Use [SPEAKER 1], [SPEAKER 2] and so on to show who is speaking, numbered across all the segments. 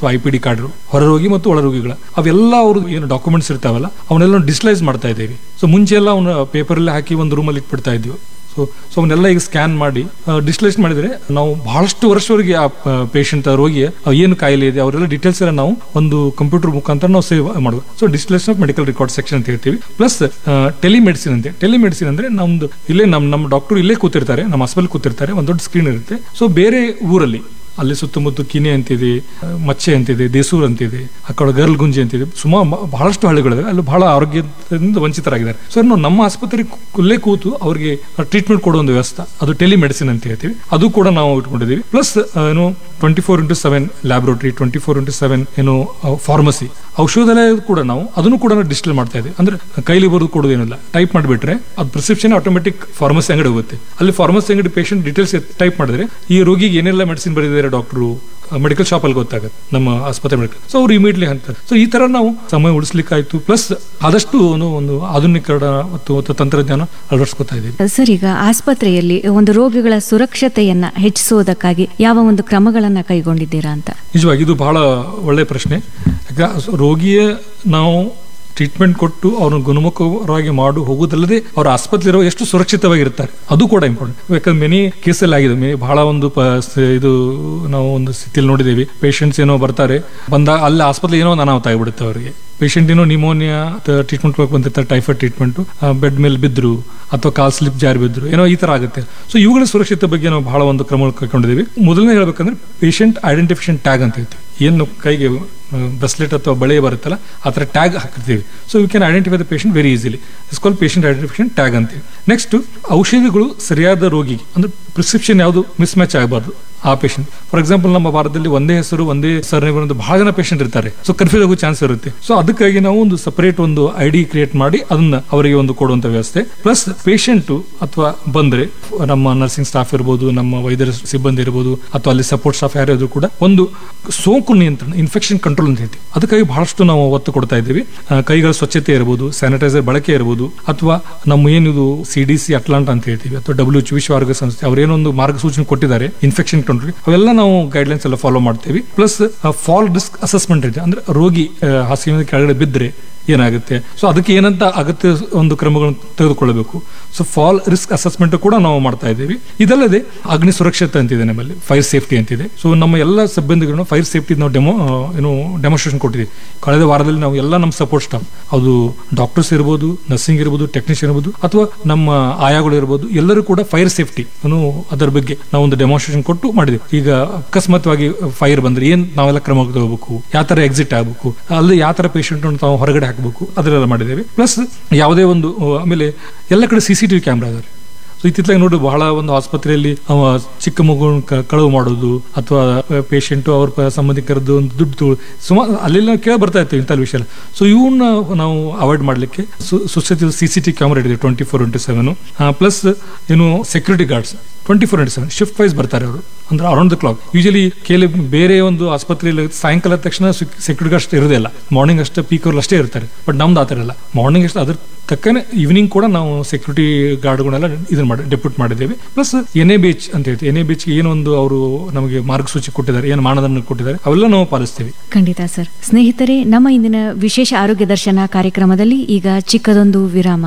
[SPEAKER 1] ಅಥವಾ I P D card ಹೊರರೋಗಿ ಮತ್ತು ಒಳರೋಗಿಗಳ ಅವೆಲ್ಲ ಅವರು ಏನು ಡಾಕ್ಯುಮೆಂಟ್ಸ್ ಇರ್ತಾವಲ್ಲ ಅವನ್ನೆಲ್ಲ ಡಿಜಿಟಲೈಸ್ ಮಾಡ್ತಾ ಇದ್ದೀವಿ ಸೊ ಮುಂಚೆ ಎಲ್ಲ ಅವನ್ನ ಪೇಪರಲ್ಲಿ ಹಾಕಿ ಒಂದು ರೂಮಲ್ಲಿ ಇಟ್ಬಿಡ್ತಾ ಇದ್ವಿ ಸೊ ಸೊ ಅವನ್ನೆಲ್ಲ ಈಗ ಸ್ಕ್ಯಾನ್ ಮಾಡಿ ಡಿಜಿಟಲೈಸ್ ಮಾಡಿದ್ರೆ ನಾವು ಬಹಳಷ್ಟು ವರ್ಷವರೆಗೆ ಆ ಪೇಷಂಟ್ ರೋಗಿ ಏನು ಕಾಯಿಲೆ ಇದೆ ಅವರೆಲ್ಲ ಡೀಟೇಲ್ಸ್ ಎಲ್ಲ ನಾವು ಒಂದು ಕಂಪ್ಯೂಟರ್ ಮುಖಾಂತರ ನಾವು ಸೇವ್ ಮಾಡಬೇಕು so digitalise of medical record section ಅಂತ ಹೇಳ್ತೀವಿ ಪ್ಲಸ್ ಟೆಲಿಮೆಡಿಸಿನ್ ಅಂತೆ ಟೆಲಿಮೆಡಿಸಿನ್ ಅಂದ್ರೆ ನಮ್ದು ಇಲ್ಲೇ ನಮ್ಮ ನಮ್ಮ ಡಾಕ್ಟರ್ ಇಲ್ಲೇ ಕೂತಿರ್ತಾರೆ ನಮ್ಮ ಹಾಸ್ಪಿಟಲ್ ಕೂತಿರ್ತಾರೆ ಒಂದು ದೊಡ್ಡ ಸ್ಕ್ರೀನ್ ಇರುತ್ತೆ ಸೊ ಬೇರೆ ಊರಲ್ಲಿ ಅಲ್ಲಿ ಸುತ್ತಮುತ್ತ ಕಿನೆ ಅಂತಿದೆ ಆ, ಮಚ್ಚೆ ಅಂತಿದೆ ದೇಸೂರ್ ಅಂತಿದೆ ಆ ಕಡೆ ಗರ್ಲ್ ಗುಂಜಿ ಅಂತಿದೆ ಸುಮಾರು ಬ- ಬಹಳಷ್ಟು ಹಳ್ಳಿಗಳಿವೆ ಅಲ್ಲಿ ಬಹಳ ಆರೋಗ್ಯದಿಂದ ವಂಚಿತರಾಗಿದ್ದಾರೆ ಸೊ ನಾವು ನಮ್ಮ ಆಸ್ಪತ್ರೆ ಕುಲ್ಲೇ ಕೂತು ಅವರಿಗೆ ಟ್ರೀಟ್ಮೆಂಟ್ ಕೊಡೋ ಒಂದು ವ್ಯವಸ್ಥೆ ಅದು ಟೆಲಿಮೆಡಿಸಿನ್ ಅಂತ ಹೇಳ್ತೀವಿ ಅದು ಕೂಡ ನಾವು ಇಟ್ಕೊಂಡಿದ್ದೀವಿ ಪ್ಲಸ್ ಏನು twenty four into seven laboratory twenty four into seven ಏನು ಫಾರ್ಮಸಿ ಔಷಧಾಲಯ ಕೂಡ ನಾವು ಅದನ್ನು ಕೂಡ ಡಿಜಿಟಲ್ ಮಾಡ್ತಾ ಇದ್ದೀವಿ ಅಂದ್ರೆ ಕೈಲಿ ಬರೆದು ಕೊಡೋದೇನಿಲ್ಲ ಟೈಪ್ ಮಾಡಿಬಿಟ್ರೆ ಅದು ಪ್ರಿಸ್ಕ್ರಿಪ್ಷನ್ ಆಟೋಮೆಟಿಕ್ ಫಾರ್ಮಸಿ ಅಂಗಡಿ ಹೋಗುತ್ತೆ ಅಲ್ಲಿ ಫಾರ್ಮಸಿ ಅಂಗಡಿ ಪೇಷಂಟ್ ಡೀಟೇಲ್ಸ್ ಟೈಪ್ ಮಾಡಿದ್ರೆ ಈ ರೋಗಿಗೆ ಏನೆಲ್ಲ ಮೆಡಿಸಿನ್ ಬರೆದಿದ್ದಾರೆ ಡಾಕ್ಟರು ಮೆಡಿಕಲ್ ಶಾಪ್ ಅಲ್ಲಿ ಗೊತ್ತಾಗುತ್ತೆ ನಮ್ಮ ಆಸ್ಪತ್ರೆ ಮೆಡಿಕಲ್ ಸೊ ಅವ್ರು ಇಮಿಡಿಯಟ್ಲಿ ಅಂತಾರೆ ಸೊ ಈ ತರ ನಾವು ಸಮಯ ಉಳಿಸ್ಲಿಕ್ಕಾಯ್ತು ಪ್ಲಸ್ ಆದಷ್ಟು ಒಂದು ಒಂದು ಆಧುನೀಕರಣ ಮತ್ತು ಮತ್ತು ತಂತ್ರಜ್ಞಾನ ಅಳವಡಿಸ್ಕೊತಾ ಇದ್ದೀವಿ
[SPEAKER 2] ಸರ್ ಈಗ ಆಸ್ಪತ್ರೆಯಲ್ಲಿ ಒಂದು ರೋಗಿಗಳ ಸುರಕ್ಷತೆಯನ್ನ ಹೆಚ್ಚಿಸುವುದಕ್ಕಾಗಿ ಯಾವ ಒಂದು ಕ್ರಮಗಳನ್ನ ಕೈಗೊಂಡಿದ್ದೀರಾ ಅಂತ
[SPEAKER 1] ನಿಜವಾಗಿ ಇದು ಬಹಳ ಒಳ್ಳೆಯ ಪ್ರಶ್ನೆ ಯಾಕೆ ರೋಗಿಯ ನಾವು ಟ್ರೀಟ್ಮೆಂಟ್ ಕೊಟ್ಟು ಅವ್ರನ್ನ ಗುಣಮುಖವಾಗಿ ಮಾಡು ಹೋಗುವುದಲ್ಲದೆ ಅವ್ರ ಆಸ್ಪತ್ರೆ ಎಷ್ಟು ಸುರಕ್ಷಿತವಾಗಿರ್ತಾರೆ ಅದು ಕೂಡ ಇಂಪಾರ್ಟೆಂಟ್ ಯಾಕಂದ್ರೆ ಮೆನಿ ಕೇಸಲ್ಲಿ ಆಗಿದೆ ಮೇ ಬಹಳ ಒಂದು ಪ- ಸ- ಇದು ನಾವು ಒಂದು ಸ್ಥಿತಿಯಲ್ಲಿ ನೋಡಿದ್ದೀವಿ ಪೇಷಂಟ್ಸ್ ಏನೋ ಬರ್ತಾರೆ ಬಂದ ಅಲ್ಲಿ ಆಸ್ಪತ್ರೆ ಏನೋ ಒಂದು ಅನಾಹುತ ಆಗಿಬಿಡುತ್ತೆ ಅವರಿಗೆ ಪೇಷಂಟ್ ಏನೋ ನಿಮೋನಿಯಾ ಟ್ರೀಟ್ಮೆಂಟ್ ಬಂದಿರ್ತಾರೆ ಟೈಫಾಯ್ಡ್ ಟ್ರೀಟ್ಮೆಂಟ್ ಬೆಡ್ ಮೇಲೆ ಬಿದ್ರು ಅಥವಾ ಕಾಲ್ ಸ್ಲಿಪ್ ಜಾರಿ ಬಿದ್ರು ಏನೋ ಈ ತರ ಆಗುತ್ತೆ ಸೊ ಇವುಗಳ ಸುರಕ್ಷತೆ ಬಗ್ಗೆ ನಾವು ಬಹಳ ಒಂದು ಕ್ರಮ ಕೈಗೊಂಡಿದ್ದೀವಿ ಮೊದಲನೇ ಹೇಳ್ಬೇಕಂದ್ರೆ ಪೇಷಂಟ್ ಐಡೆಂಟಿಫಿಕೇಶನ್ ಟ್ಯಾಗ್ ಅಂತ ಹೇಳ್ತೀವಿ ಏನು ಕೈಗೆ ಬ್ರೆಸ್ಲೆಟ್ ಅಥವಾ ಬಳೆ ಬರುತ್ತಲ್ಲ ಆ ಥರ ಟ್ಯಾಗ್ ಹಾಕಿರ್ತೀವಿ so you can identify the patient very easily is call patient identification tag ಅಂತೀವಿ ನೆಕ್ಸ್ಟ್ ಔಷಧಿಗಳು ಸರಿಯಾದ ರೋಗಿಗೆ ಅಂದ್ರೆ ಪ್ರಿಸ್ಕ್ರಿಪ್ಷನ್ ಯಾವುದು ಮಿಸ್ ಮ್ಯಾಚ್ ಆಗಬಾರ್ದು ಆ ಪೇಷಂಟ್ ಫಾರ್ ಎಕ್ಸಾಂಪಲ್ ನಮ್ಮ ಭಾರತದಲ್ಲಿ ಒಂದೇ ಹೆಸರು ಒಂದೇ ಸರ್ನೇಮ್ ಒಂದು ಬಹಳ ಜನ ಪೇಷಂಟ್ ಇರ್ತಾರೆ ಸೊ ಕನ್ಫ್ಯೂಸ್ ಆಗೋ ಚಾನ್ಸ್ ಇರುತ್ತೆ ಸೊ ಅದಕ್ಕಾಗಿ ನಾವು ಒಂದು ಸಪರೇಟ್ ಒಂದು ಐ ಡಿ ಕ್ರಿಯೇಟ್ ಮಾಡಿ ಅದನ್ನ ಅವರಿಗೆ ಒಂದು ಕೊಡುವಂತ ವ್ಯವಸ್ಥೆ ಪ್ಲಸ್ ಪೇಷಂಟ್ ಅಥವಾ ಬಂದ್ರೆ ನಮ್ಮ ನರ್ಸಿಂಗ್ ಸ್ಟಾಫ್ ಇರ್ಬೋದು ನಮ್ಮ ವೈದ್ಯರ ಸಿಬ್ಬಂದಿ ಇರ್ಬೋದು ಅಥವಾ ಅಲ್ಲಿ ಸಪೋರ್ಟ್ ಸ್ಟಾಫ್ ಯಾರಾದ್ರೂ ಕೂಡ ಒಂದು ಸೋಂಕು ನಿಯಂತ್ರಣ ಇನ್ಫೆಕ್ಷನ್ ಕಂಟ್ರೋಲ್ ಅಂತ ಹೇಳ್ತೀವಿ ಅದಕ್ಕಾಗಿ ಬಹಳಷ್ಟು ನಾವು ಒತ್ತು ಕೊಡ್ತಾ ಇದ್ದೀವಿ ಆ, ಕೈಗಳ ಸ್ವಚ್ಛತೆ ಇರಬಹುದು ಸ್ಯಾನಿಟೈಸರ್ ಬಳಕೆ ಇರಬಹುದು ಅಥವಾ ನಮ್ಮ ಏನಿದು ಸಿ ಡಿ ಸಿ ಅಟ್ಲಾಂಟ್ ಅಂತ ಹೇಳ್ತೀವಿ ಅಥವಾ ಡಬ್ಲ್ಯೂ ಎಚ್ ವಿಶ್ವ ಆರೋಗ್ಯ ಸಂಸ್ಥೆ ಅವರೇನೊಂದು ಮಾರ್ಗಸೂಚನೆ ಕೊಟ್ಟಿದ್ದಾರೆ ಇನ್ಫೆಕ್ಷನ್ ಕಂಟ್ರೋಲ್ ಅವೆಲ್ಲ ನಾವು ಗೈಡ್ಲೈನ್ಸ್ ಎಲ್ಲ ಫಾಲೋ ಮಾಡ್ತೀವಿ ಪ್ಲಸ್ ಫಾಲ್ ರಿಸ್ಕ್ ಅಸೆಸ್ಮೆಂಟ್ ಇದೆ ಅಂದ್ರೆ ರೋಗಿ ಆ, ಹಾಸಿಗೆ ಕೆಳಗಡೆ ಬಿದ್ದರೆ ಏನಾಗುತ್ತೆ ಸೊ ಅದಕ್ಕೆ ಏನಂತ ಅಗತ್ಯ ಒಂದು ಕ್ರಮಗಳನ್ನು ತೆಗೆದುಕೊಳ್ಳಬೇಕು ಸೊ ಫಾಲ್ ರಿಸ್ಕ್ ಅಸೆಸ್ಮೆಂಟ್ ಕೂಡ ನಾವು ಮಾಡ್ತಾ ಇದ್ದೀವಿ ಇದಲ್ಲದೆ ಅಗ್ನಿ ಸುರಕ್ಷತೆ ಅಂತಿದೆ ನಮ್ಮಲ್ಲಿ ಫೈರ್ ಸೇಫ್ಟಿ ಅಂತಿದೆ ಸೊ ನಮ್ಮ ಎಲ್ಲ ಸಿಬ್ಬಂದಿಗಳನ್ನು ಫೈರ್ ಸೇಫ್ಟಿ ನಾವು ಡೆಮೋ ಏನು ಡೆಮೋಸ್ಟ್ರೇಷನ್ ಕೊಟ್ಟಿದ್ದೀವಿ ಕಳೆದ ವಾರದಲ್ಲಿ ನಾವು ಎಲ್ಲ ನಮ್ಮ ಸಪೋರ್ಟ್ ಸ್ಟಾಫ್ ಅದು ಡಾಕ್ಟರ್ಸ್ ಇರ್ಬೋದು ನರ್ಸಿಂಗ್ ಇರ್ಬೋದು ಟೆಕ್ನಿಷಿಯನ್ ಇರ್ಬೋದು ಅಥವಾ ನಮ್ಮ ಆಯಾಗಳು ಇರ್ಬೋದು ಎಲ್ಲರೂ ಕೂಡ ಫೈರ್ ಸೇಫ್ಟಿ ಅನ್ನು ಅದರ ಬಗ್ಗೆ ನಾವು ಒಂದು ಡೆಮೋಸ್ಟ್ರೇಷನ್ ಕೊಟ್ಟು ಮಾಡಿದ್ವಿ ಈಗ ಅಕಸ್ಮಾತ್ವಾಗಿ ಫೈರ್ ಬಂದ್ರೆ ಏನ್ ನಾವೆಲ್ಲ ಕ್ರಮ ತಗೋಬೇಕು ಯಾವ ತರ ಎಕ್ಸಿಟ್ ಆಗಬೇಕು ಅಲ್ಲಿ ಯಾವ ತರ ಪೇಷಂಟ್ ನಾವು ಹೊರಗಡೆ ಹಾಕಬೇಕು ಅದನ್ನೆಲ್ಲ ಮಾಡಿದ್ದೇವೆ ಪ್ಲಸ್ ಯಾವುದೇ ಒಂದು ಆ, ಆಮೇಲೆ ಎಲ್ಲ ಕಡೆ ಸಿ ಸಿ ಟಿವಿ ಕ್ಯಾಮ್ರಾ ಇದಾವೆ ಸೊ ಇತ್ತಿತ್ತಲಾಗಿ ನೋಡಿ ಬಹಳ ಒಂದು ಆಸ್ಪತ್ರೆಯಲ್ಲಿ ಅವ ಚಿಕ್ಕ ಮಗು ಕಳವು ಮಾಡೋದು ಅಥವಾ ಪೇಷಂಟು ಅವ್ರ ಪ- ಸಂಬಂಧಿಕರದ್ದು ಒಂದು ದುಡ್ಡು ತಗೊಳ್ ಸುಮಾರು ಅಲ್ಲೆಲ್ಲ ಕೇಳಿ ಬರ್ತಾ ಇತ್ತು ಇಂಥ ವಿಷಯ ಎಲ್ಲ ಸೊ ಇವನ್ನ ನಾವು ಅವಾಯ್ಡ್ ಮಾಡಲಿಕ್ಕೆ ಸುಸ್ಥಿತ ಸಿ ಸಿ ಟಿ ಕ್ಯಾಮ್ರಾ ಇಡಿದೆ twenty four into seven plus ಏನು security guards twenty four into seven shift wise ಬರ್ತಾರೆ ಅವರು ಅಂದ್ರೆ ಅರೌಂಡ್ ದ ಕ್ಲಾಕ್ ಯೂಶಲಿ ಕೇಳಿ ಬೇರೆ ಒಂದು ಆಸ್ಪತ್ರೆಯಲ್ಲಿ ಸಾಯಂಕಾಲ ಆದ ತಕ್ಷಣ ಸೆಕ್ಯೂರಿಟಿ ಗಾರ್ಡ್ಸ್ ಇರೋದೇ ಇಲ್ಲ ಮಾರ್ನಿಂಗ್ ಅಷ್ಟೇ ಪೀಕ್ ಅವ್ರು ಅಷ್ಟೇ ಇರ್ತಾರೆ ಬಟ್ ನಮ್ದು ಆ ಥರ ಇಲ್ಲ ಮಾರ್ನಿಂಗ್ ಅಷ್ಟು ಅದ್ರ ತಕ್ಕನೆ ಈವ್ನಿಂಗ್ ಕೂಡ ನಾವು ಸೆಕ್ಯೂರಿಟಿ ಗಾರ್ಡ್ಗಳನ್ನೆಲ್ಲ ಇದನ್ನ ಮಾಡಿ ಡೆಪ್ಯೂಟ್ ಮಾಡಿದ್ದೇವೆ ಪ್ಲಸ್ ಎನ್ ಎ ಬೀಚ್ ಅಂತ ಹೇಳ್ತೀವಿ ಎನ್ ಎ ಬೀಚ್ ಏನೊಂದು ಅವರು ನಮಗೆ ಮಾರ್ಗಸೂಚಿ ಕೊಟ್ಟಿದ್ದಾರೆ ಏನು ಮಾನದಂಡ ಕೊಟ್ಟಿದ್ದಾರೆ ಅವೆಲ್ಲ ನಾವು ಪಾಲಿಸ್ತೀವಿ
[SPEAKER 2] ಖಂಡಿತ ಸರ್ ಸ್ನೇಹಿತರೆ ನಮ್ಮ ಇಂದಿನ ವಿಶೇಷ ಆರೋಗ್ಯ ದರ್ಶನ ಕಾರ್ಯಕ್ರಮದಲ್ಲಿ ಈಗ ಚಿಕ್ಕದೊಂದು ವಿರಾಮ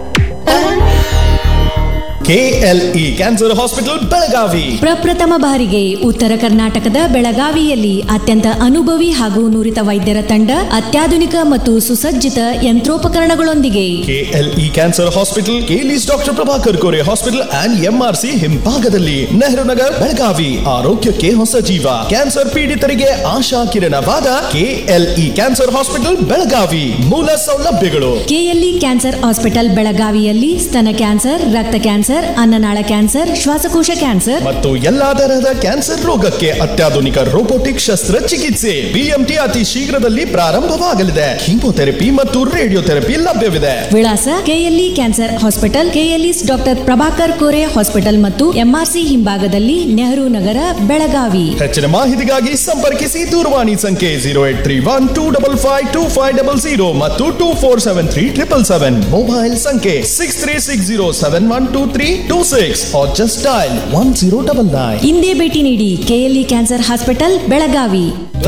[SPEAKER 3] ಕೆಎಲ್ಇ ಕ್ಯಾನ್ಸರ್ ಹಾಸ್ಪಿಟಲ್ ಬೆಳಗಾವಿ
[SPEAKER 4] ಪ್ರಪ್ರಥಮ ಬಾರಿಗೆ ಉತ್ತರ ಕರ್ನಾಟಕದ ಬೆಳಗಾವಿಯಲ್ಲಿ ಅತ್ಯಂತ ಅನುಭವಿ ಹಾಗೂ ನುರಿತ ವೈದ್ಯರ ತಂಡ ಅತ್ಯಾಧುನಿಕ ಮತ್ತು ಸುಸಜ್ಜಿತ ಯಂತ್ರೋಪಕರಣಗಳೊಂದಿಗೆ
[SPEAKER 3] KLE Cancer Hospital KLE's Doctor Prabhakar Kore Hospital and MRC ಹಿಂಭಾಗದಲ್ಲಿ ನೆಹರು ನಗರ್ ಬೆಳಗಾವಿ ಆರೋಗ್ಯಕ್ಕೆ ಹೊಸ ಜೀವ ಕ್ಯಾನ್ಸರ್ ಪೀಡಿತರಿಗೆ ಆಶಾ ಕಿರಣವಾದ ಕೆಎಲ್ಇ ಕ್ಯಾನ್ಸರ್ ಹಾಸ್ಪಿಟಲ್ ಬೆಳಗಾವಿ ಮೂಲ ಸೌಲಭ್ಯಗಳು
[SPEAKER 4] ಕೆಎಲ್ಇ ಕ್ಯಾನ್ಸರ್ ಹಾಸ್ಪಿಟಲ್ ಬೆಳಗಾವಿಯಲ್ಲಿ ಸ್ತನ ಕ್ಯಾನ್ಸರ್ ರಕ್ತ ಕ್ಯಾನ್ಸರ್ ಅನ್ನನಾಳ ಕ್ಯಾನ್ಸರ್ ಶ್ವಾಸಕೋಶ ಕ್ಯಾನ್ಸರ್
[SPEAKER 3] ಮತ್ತು ಎಲ್ಲಾ ತರಹದ ಕ್ಯಾನ್ಸರ್ ರೋಗಕ್ಕೆ ಅತ್ಯಾಧುನಿಕ ರೋಬೋಟಿಕ್ ಶಸ್ತ್ರ ಚಿಕಿತ್ಸೆ ಬಿಎಂಟಿ ಅತಿ ಶೀಘ್ರದಲ್ಲಿ ಪ್ರಾರಂಭವಾಗಲಿದೆ ಕೀಮೋಥೆರಪಿ ಮತ್ತು ರೇಡಿಯೋಥೆರಪಿ ಲಭ್ಯವಿದೆ
[SPEAKER 4] ವಿಳಾಸ KLE Cancer Hospital KLE's Doctor Prabhakar Kore Hospital ಮತ್ತು ಎಂಆರ್ಸಿ ಹಿಂಭಾಗದಲ್ಲಿ ನೆಹರು ನಗರ ಬೆಳಗಾವಿ
[SPEAKER 3] ಹೆಚ್ಚಿನ ಮಾಹಿತಿಗಾಗಿ ಸಂಪರ್ಕಿಸಿ ದೂರವಾಣಿ ಸಂಖ್ಯೆ zero eight three one two double five two five double zero ಮತ್ತು two four seven three triple seven mobile ಸಂಖ್ಯೆ six three six zero seven one two three two six just dial one zero double nine
[SPEAKER 4] ಇಂದೇ ಭೇಟಿ ನೀಡಿ KLE Cancer Hospital Belagavi